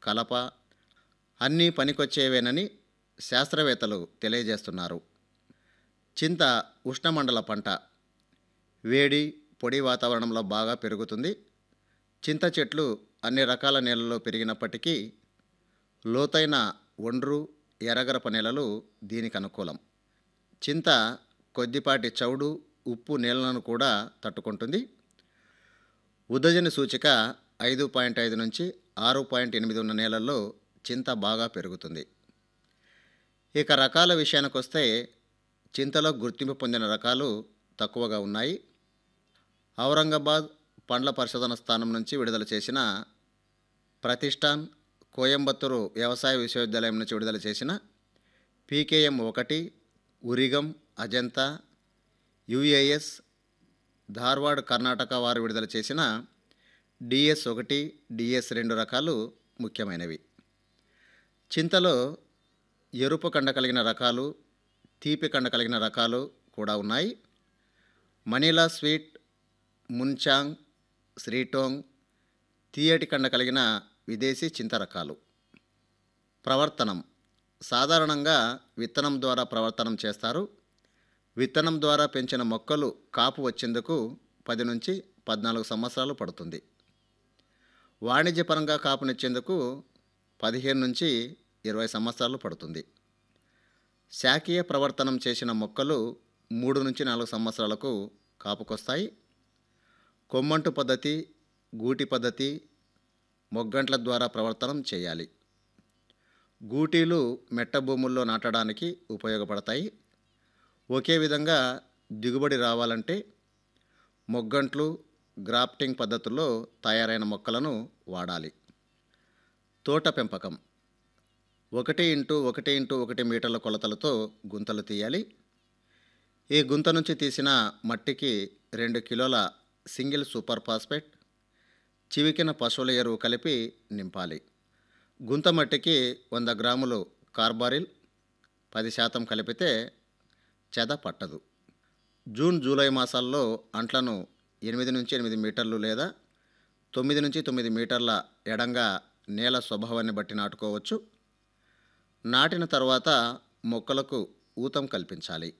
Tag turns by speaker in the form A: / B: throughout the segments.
A: కలప అన్నీ పనికొచ్చేవేనని శాస్త్రవేత్తలు తెలియజేస్తున్నారు చింత ఉష్ణమండల పంట వేడి పొడి వాతావరణంలో బాగా పెరుగుతుంది చింత చెట్లు అన్ని రకాల నేలల్లో పెరిగినప్పటికీ లోతైన ఒండ్రు ఎర్రగరప నేలలు దీనికి అనుకూలం చింత కొద్దిపాటి చౌడు ఉప్పు నేలను కూడా తట్టుకుంటుంది ఉదజని సూచిక ఐదు పాయింట్ ఐదు నుంచి ఆరు పాయింట్ ఎనిమిది ఉన్న నేలల్లో చింత బాగా పెరుగుతుంది ఇక రకాల విషయానికి వస్తే చింతలో గుర్తింపు పొందిన రకాలు తక్కువగా ఉన్నాయి ఔరంగాబాద్ పండ్ల పరిశోధన స్థానం నుంచి విడుదల చేసిన ప్రతిష్టాన్ కోయంబత్తూరు వ్యవసాయ విశ్వవిద్యాలయం నుంచి విడుదల చేసిన పీకేఎం ఒకటి ఉరిగం అజంతా యుఏఎస్ ధార్వాడ్ కర్ణాటక వారు విడుదల చేసిన డిఎస్ ఒకటి డిఎస్ రెండు రకాలు ముఖ్యమైనవి చింతలో ఎరుపు కండ కలిగిన రకాలు తీపి కండ కలిగిన రకాలు కూడా ఉన్నాయి మనీలా స్వీట్ మున్చాంగ్ శ్రీటోంగ్ తీయటి కండ కలిగిన విదేశీ చింత రకాలు ప్రవర్తనం సాధారణంగా విత్తనం ద్వారా ప్రవర్తనం చేస్తారు విత్తనం ద్వారా పెంచిన మొక్కలు కాపు వచ్చేందుకు పది నుంచి పద్నాలుగు సంవత్సరాలు పడుతుంది వాణిజ్యపరంగా కాపునిచ్చేందుకు పదిహేను నుంచి ఇరవై సంవత్సరాలు పడుతుంది శాఖీయ ప్రవర్తనం చేసిన మొక్కలు మూడు నుంచి నాలుగు సంవత్సరాలకు కాపుకొస్తాయి కొమ్మంటు పద్ధతి గూటి పద్ధతి మొగ్గంట్ల ద్వారా ప్రవర్తనం చేయాలి గూటీలు మెట్ట భూముల్లో నాటడానికి ఉపయోగపడతాయి ఒకే విధంగా దిగుబడి రావాలంటే మొగ్గంట్లు గ్రాఫ్టింగ్ పద్ధతుల్లో తయారైన మొక్కలను వాడాలి తోట పెంపకం ఒకటి ఇంటూ ఒకటి ఇంటూ ఒకటి మీటర్ల కొలతలతో గుంతలు తీయాలి ఈ గుంత నుంచి తీసిన మట్టికి రెండు కిలోల సింగిల్ సూపర్ ఫాస్ఫేట్ చివికిన పశువుల ఎరువు కలిపి నింపాలి గుంత మట్టికి వంద గ్రాములు కార్బారిల్ పది శాతం కలిపితే చెద పట్టదు జూన్ జూలై మాసాల్లో అంట్లను ఎనిమిది నుంచి ఎనిమిది మీటర్లు లేదా తొమ్మిది నుంచి తొమ్మిది మీటర్ల ఎడంగా నేల స్వభావాన్ని బట్టి నాటుకోవచ్చు నాటిన తర్వాత మొక్కలకు ఊతం కల్పించాలి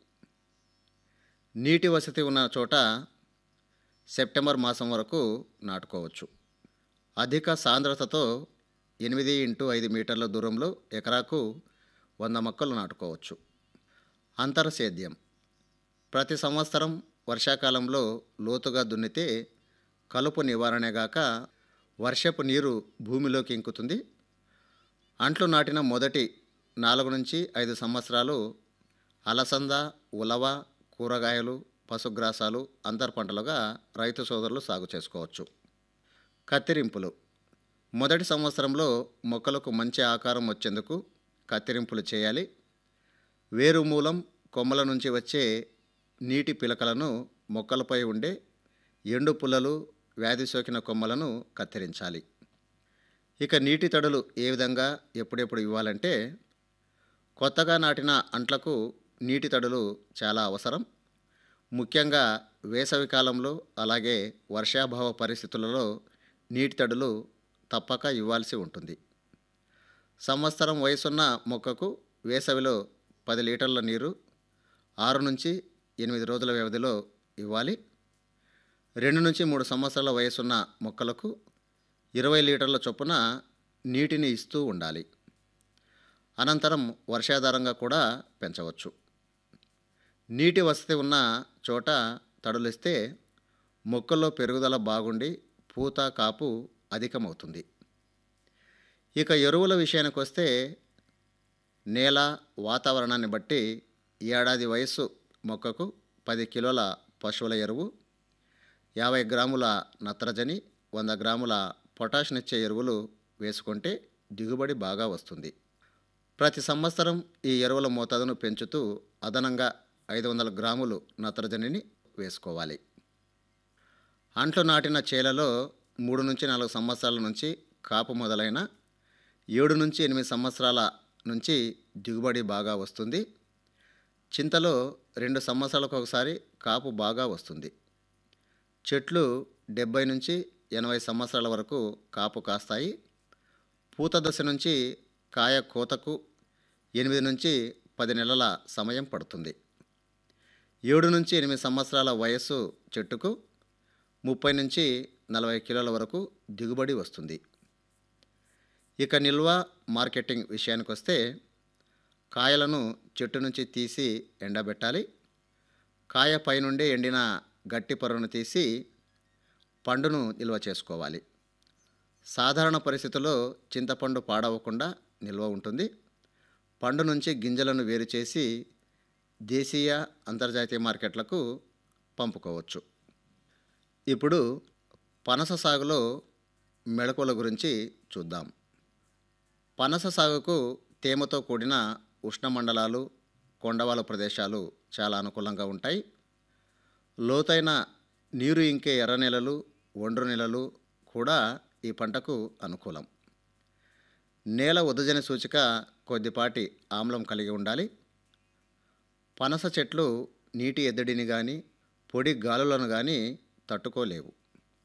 A: నీటి వసతి ఉన్న చోట సెప్టెంబర్ మాసం వరకు నాటుకోవచ్చు అధిక సాంద్రతతో ఎనిమిది ఇంటూ ఐదు మీటర్ల దూరంలో ఎకరాకు వంద మొక్కలు నాటుకోవచ్చు అంతర సేద్యం ప్రతి సంవత్సరం వర్షాకాలంలో లోతుగా దున్నితే కలుపు నివారణగాక వర్షపు నీరు భూమిలోకి ఇంకుతుంది అంట్లు నాటిన మొదటి నాలుగు నుంచి ఐదు సంవత్సరాలు అలసంద ఉలవ కూరగాయలు పశుగ్రాసాలు అంతర్ పంటలుగా రైతు సోదరులు సాగు చేసుకోవచ్చు కత్తిరింపులు మొదటి సంవత్సరంలో మొక్కలకు మంచి ఆకారం వచ్చేందుకు కత్తిరింపులు చేయాలి వేరు మూలం కొమ్మల నుంచి వచ్చే నీటి పిలకలను మొక్కలపై ఉండే ఎండు పుల్లలు వ్యాధి సోకిన కొమ్మలను కత్తిరించాలి ఇక నీటి తడులు ఏ విధంగా ఎప్పుడెప్పుడు ఇవ్వాలంటే కొత్తగా నాటిన అంట్లకు నీటి తడులు చాలా అవసరం ముఖ్యంగా వేసవి కాలంలో అలాగే వర్షాభావ పరిస్థితులలో నీటి తడులు తప్పక ఇవ్వాల్సి ఉంటుంది సంవత్సరం వయసున్న మొక్కకు వేసవిలో పది లీటర్ల నీరు ఆరు నుంచి ఎనిమిది రోజుల వ్యవధిలో ఇవ్వాలి రెండు నుంచి మూడు సంవత్సరాల వయసున్న మొక్కలకు ఇరవై లీటర్ల చొప్పున నీటిని ఇస్తూ ఉండాలి అనంతరం వర్షాధారంగా కూడా పెంచవచ్చు నీటి వసతి ఉన్న చోట తడులిస్తే మొక్కల్లో పెరుగుదల బాగుండి పూత కాపు అధికమవుతుంది ఇక ఎరువుల విషయానికి వస్తే నేల వాతావరణాన్ని బట్టి ఏడాది వయస్సు మొక్కకు పది కిలోల పశువుల ఎరువు యాభై గ్రాముల నత్రజని వంద గ్రాముల పొటాషినిచ్చే ఎరువులు వేసుకుంటే దిగుబడి బాగా వస్తుంది ప్రతి సంవత్సరం ఈ ఎరువుల మోతాదును పెంచుతూ అదనంగా ఐదు వందల గ్రాములు నత్రజనిని వేసుకోవాలి అంట్లు నాటిన చేలలో మూడు నుంచి నాలుగు సంవత్సరాల నుంచి కాపు మొదలైన ఏడు నుంచి ఎనిమిది సంవత్సరాల నుంచి దిగుబడి బాగా వస్తుంది చింతలో రెండు సంవత్సరాలకు ఒకసారి కాపు బాగా వస్తుంది చెట్లు డెబ్బై నుంచి ఎనభై సంవత్సరాల వరకు కాపు కాస్తాయి పూత దశ నుంచి కాయ కోతకు ఎనిమిది నుంచి పది నెలల సమయం పడుతుంది ఏడు నుంచి ఎనిమిది సంవత్సరాల వయస్సు చెట్టుకు ముప్పై నుంచి నలభై కిలోల వరకు దిగుబడి వస్తుంది ఇక నిల్వ మార్కెటింగ్ విషయానికి వస్తే కాయలను చెట్టు నుంచి తీసి ఎండబెట్టాలి కాయ పైనుండి ఎండిన గట్టి పొరను తీసి పండును నిల్వ చేసుకోవాలి సాధారణ పరిస్థితుల్లో చింతపండు పాడవకుండా నిల్వ ఉంటుంది పండు నుంచి గింజలను వేరు చేసి దేశీయ అంతర్జాతీయ మార్కెట్లకు పంపుకోవచ్చు ఇప్పుడు పనస సాగులో మెళకువల గురించి చూద్దాం పనస సాగుకు తేమతో కూడిన ఉష్ణమండలాలు కొండవాల ప్రదేశాలు చాలా అనుకూలంగా ఉంటాయి లోతైన నీరు ఇంకే ఎర్ర నెలలు ఒండ్రు నెలలు కూడా ఈ పంటకు అనుకూలం నేల ఉదజని సూచిక కొద్దిపాటి ఆమ్లం కలిగి ఉండాలి పనస చెట్లు నీటి ఎద్దడిని కానీ పొడి గాలులను కానీ తట్టుకోలేవు